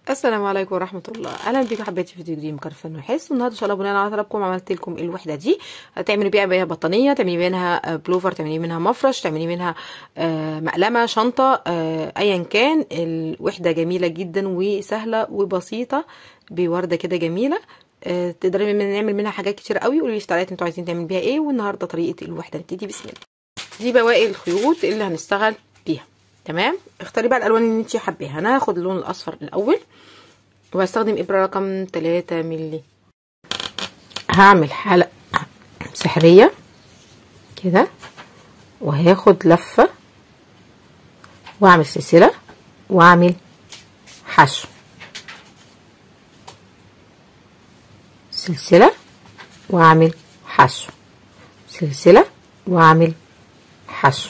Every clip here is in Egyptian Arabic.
السلام عليكم ورحمة الله أهلا بيكم حبايبي في فيديو جديد من كرفان النحاس والنهارده إن شاء الله بناء على طلبكم عملت لكم الوحدة دي هتعملي بيها بيها بطانية تعملي منها بلوفر تعملي منها مفرش تعملي منها آه، مقلمة شنطة آه، أيا كان الوحدة جميلة جدا وسهلة وبسيطة بوردة كده جميلة آه، تقدري من- نعمل منها حاجات كتير قوي قولي لي في تعليقات انتوا عايزين تعمل بيها ايه والنهارده طريقة الوحدة نبتدي بسم الله دي بواقي الخيوط اللي هنشتغل بيها تمام اختاري بقى الالوان اللي انت حباها انا هاخد اللون الاصفر الاول وهستخدم ابره رقم 3 مللي هعمل حلقه سحريه كده وهاخد لفه واعمل سلسله واعمل حشو سلسله واعمل حشو سلسله واعمل حشو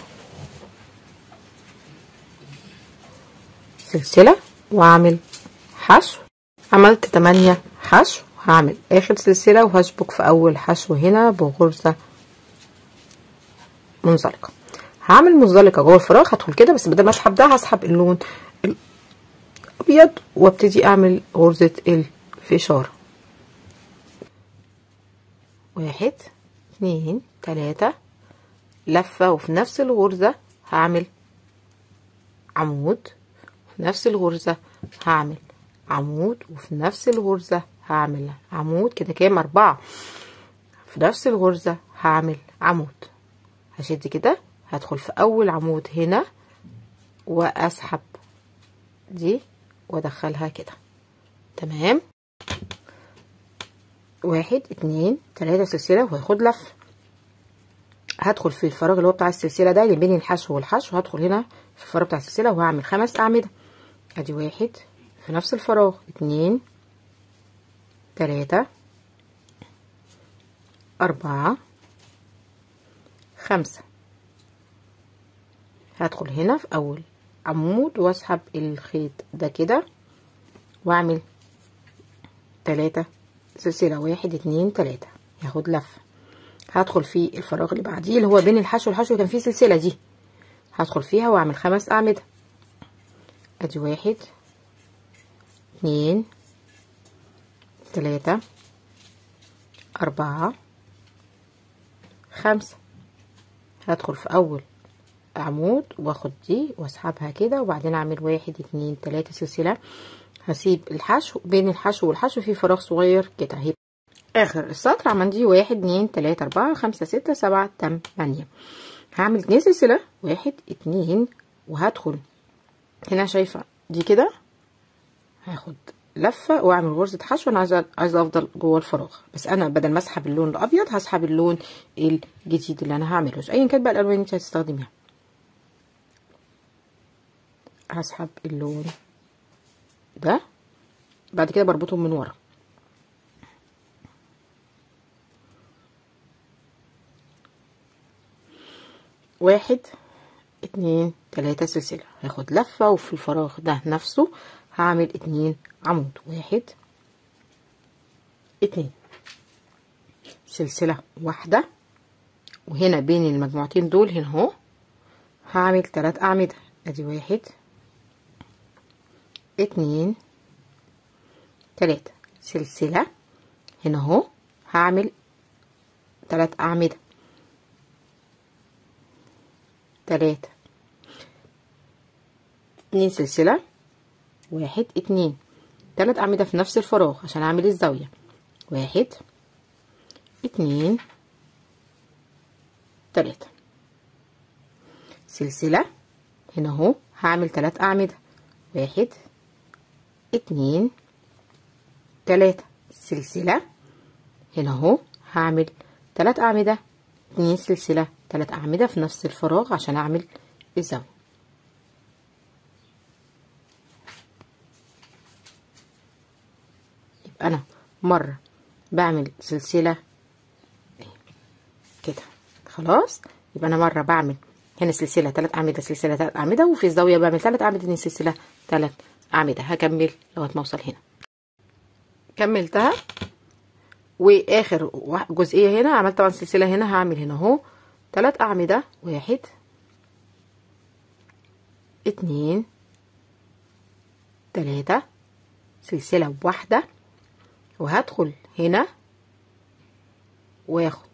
سلسلة واعمل حشو عملت تمانية حشو هعمل اخر سلسلة وهشبك في اول حشو هنا بغرزة منزلقة هعمل منزلقة جوه الفراغ هدخل كده بس بدل ما اسحب ده هسحب اللون الابيض وابتدي اعمل غرزة الفشار واحد اتنين تلاتة لفة وفي نفس الغرزة هعمل عمود في نفس الغرزة هعمل عمود وفي نفس الغرزة هعمل عمود كده كام أربعة في نفس الغرزة هعمل عمود هشد كده هدخل في أول عمود هنا وأسحب دي وأدخلها كده تمام واحد اتنين تلاتة سلسلة وهاخد لف هدخل في الفراغ اللي هو بتاع السلسلة ده اللي بين الحشو والحشو هدخل هنا في الفراغ بتاع السلسلة وهعمل خمس أعمدة ادي واحد في نفس الفراغ اتنين تلاتة أربعة خمسة هدخل هنا في أول عمود واسحب الخيط ده كده واعمل تلاتة سلسلة واحد اتنين تلاتة هاخد لفة هدخل في الفراغ اللي بعديه اللي هو بين الحشو والحشو كان فيه سلسلة دي هدخل فيها واعمل خمس أعمدة ادي واحد اتنين تلاتة أربعة خمسة هدخل في أول عمود واخد دي واسحبها كده وبعدين اعمل واحد اتنين تلاتة سلسلة هسيب الحشو بين الحشو والحشو في فراغ صغير كده هيبقى اخر السطر عملي واحد اتنين تلاتة اربعة خمسة ستة سبعة تمانية هعمل اتنين سلسلة واحد اتنين وهدخل هنا شايفة دي كده هاخد لفة واعمل غرزة حشو انا عايزة عايزة افضل جوه الفراغ بس انا بدل ما اسحب اللون الابيض هسحب اللون الجديد اللي انا هعمله ايا كانت بقى الالوان اللي انت هتستخدميها هسحب اللون ده بعد كده بربطهم من ورا واحد اتنين تلاتة سلسلة هاخد لفة وفي الفراغ ده نفسه هعمل اتنين عمود واحد اتنين سلسلة واحدة وهنا بين المجموعتين دول هنا اهو هعمل تلات أعمدة ادي واحد اتنين تلاتة سلسلة هنا اهو هعمل تلات أعمدة تلاتة اتنين سلسلة واحد اتنين تلات أعمدة في نفس الفراغ عشان أعمل الزاوية واحد اتنين تلاتة سلسلة هنا اهو هعمل تلات أعمدة واحد اتنين تلاتة سلسلة هنا اهو هعمل تلات أعمدة اتنين سلسلة تلات أعمدة في نفس الفراغ عشان أعمل الزاوية يبقى أنا مرة بعمل سلسلة كده خلاص يبقى أنا مرة بعمل هنا سلسلة تلات أعمدة سلسلة تلات أعمدة وفي الزاوية بعمل تلات أعمدة اتنين سلسلة تلات أعمدة هكمل لغاية ما أوصل هنا كملتها واخر جزئيه هنا عملت طبعا سلسله هنا هعمل هنا اهو تلات اعمده واحد اتنين تلاتة سلسلة واحدة وهدخل هنا واخد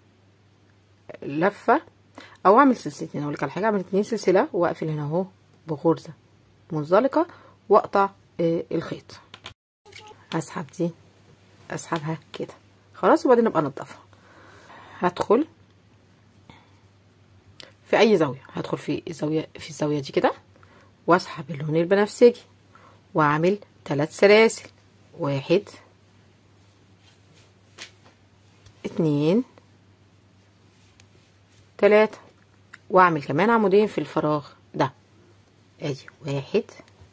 لفة او اعمل سلسلتين اقول لك على حاجة اعمل اتنين سلسلة واقفل هنا اهو بغرزة منزلقة واقطع آه الخيط اسحب دي اسحبها كده خلاص وبعدين ابقى انضفها هدخل في اي زاويه هدخل في الزاويه في الزاويه دي كده واسحب اللون البنفسجي واعمل ثلاث سلاسل واحد اتنين تلاتة واعمل كمان عمودين في الفراغ ده ادي واحد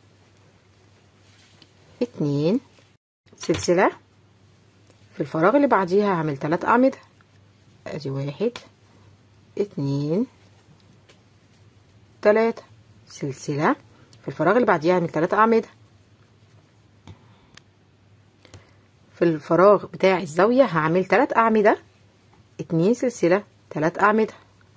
اتنين سلسلة في الفراغ اللي بعديها هعمل تلات اعمدة ادي واحد اتنين تلاتة سلسلة في الفراغ اللي بعديها هعمل تلات اعمدة في الفراغ بتاع الزاوية هعمل تلات اعمدة اتنين سلسلة تلات اعمدة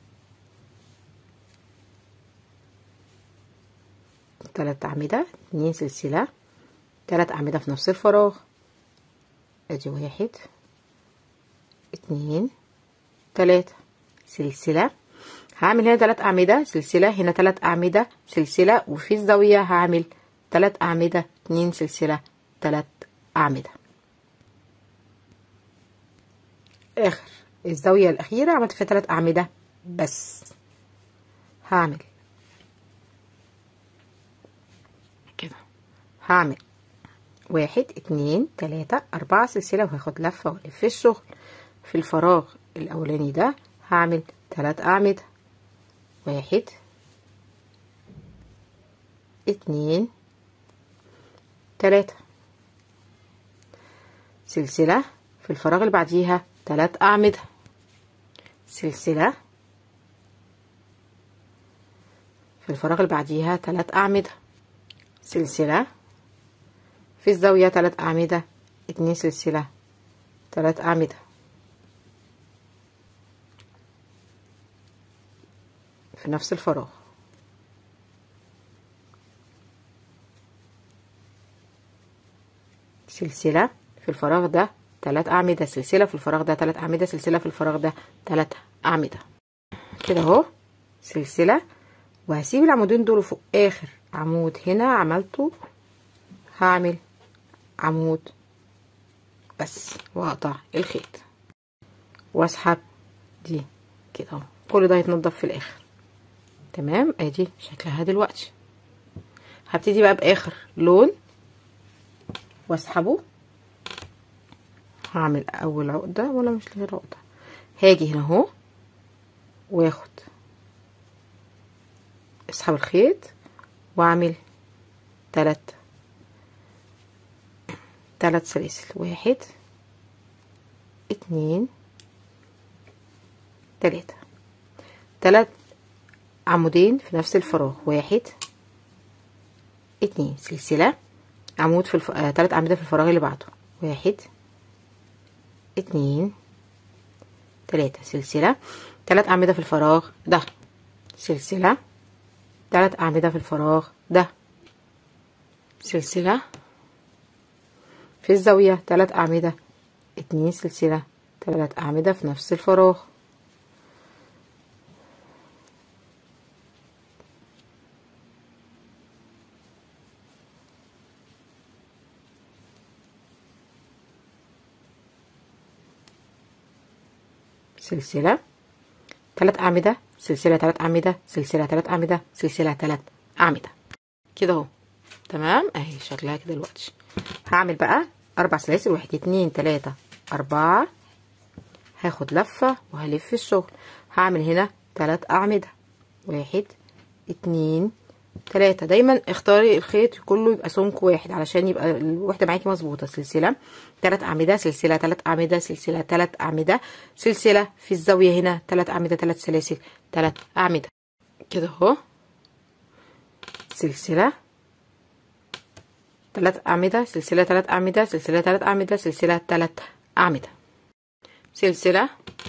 تلات اعمدة اتنين سلسلة تلات اعمدة في نفس الفراغ ادي واحد اتنين تلاتة سلسلة هعمل هنا تلات اعمدة سلسلة هنا تلات اعمدة سلسلة وفي الزاوية هعمل تلات اعمدة اتنين سلسلة تلات اعمدة اخر الزاوية الاخيرة عملت فيها تلات اعمدة بس هعمل كده هعمل واحد اتنين تلاتة اربعة سلسلة وهاخد لفة والف الشغل في الفراغ الاولاني ده هعمل تلات اعمدة واحد اتنين تلاتة سلسلة في الفراغ اللي بعديها تلات اعمدة سلسلة في الفراغ اللي بعديها تلات اعمدة سلسلة في الزاوية تلات أعمدة اتنين سلسلة تلات أعمدة في نفس الفراغ سلسلة في الفراغ ده تلات أعمدة سلسلة في الفراغ ده تلات أعمدة سلسلة في الفراغ ده تلات أعمدة كده اهو سلسلة وهسيب العمودين دول فوق آخر عمود هنا عملته هعمل عمود بس واقطع الخيط واسحب دي كده اهو كل ده يتنضف في الاخر تمام ادي شكلها دلوقتي هبتدي بقى باخر لون واسحبه هعمل اول عقده ولا مش غير عقده هاجي هنا اهو واخد اسحب الخيط واعمل تلات تلات سلاسل واحد اتنين تلاتة تلات عمودين في نفس الفراغ واحد اتنين سلسلة عمود في الف... آه تلات أعمدة في الفراغ اللي بعده واحد اتنين تلاتة سلسلة تلات أعمدة في الفراغ ده سلسلة تلات أعمدة في الفراغ ده سلسلة في الزاوية تلات أعمدة اتنين سلسلة تلات أعمدة في نفس الفراغ سلسلة تلات أعمدة سلسلة تلات أعمدة سلسلة تلات أعمدة سلسلة تلات أعمدة كده اهو تمام اهي شكلها كده دلوقتي هعمل بقى أربع سلاسل واحد اتنين تلاتة أربعة هاخد لفة وهلف الشغل هعمل هنا تلات أعمدة واحد اتنين تلاتة دايما اختاري الخيط كله يبقى سمك واحد علشان يبقى الوحدة معاكي مظبوطة سلسلة تلات أعمدة سلسلة تلات أعمدة سلسلة تلات أعمدة سلسلة في الزاوية هنا تلات أعمدة تلات سلاسل تلات أعمدة كده اهو سلسلة تلات أعمدة سلسلة تلات أعمدة سلسلة تلات أعمدة سلسلة تلات أعمدة سلسلة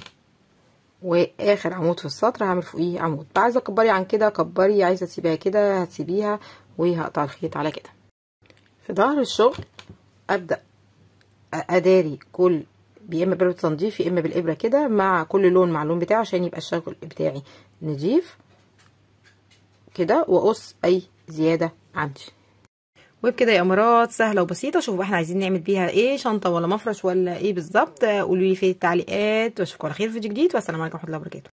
واخر عمود في السطر هعمل فوقيه عمود بقى عايزه تكبري عن كده كبري عايزه تسيبيها كده هتسيبيها وهقطع الخيط على كده في ظهر الشغل ابدا اداري كل يا اما بإبرة تنظيف يا اما بالابره كده مع كل لون مع اللون بتاعه عشان يبقى الشغل بتاعي نضيف كده واقص اي زياده عندي وبكده يا امارات سهله وبسيطه شوفوا احنا عايزين نعمل بيها ايه شنطه ولا مفرش ولا ايه بالظبط قولوا لي في التعليقات واشوفكم على خير في فيديو جديد والسلام عليكم ورحمه الله وبركاته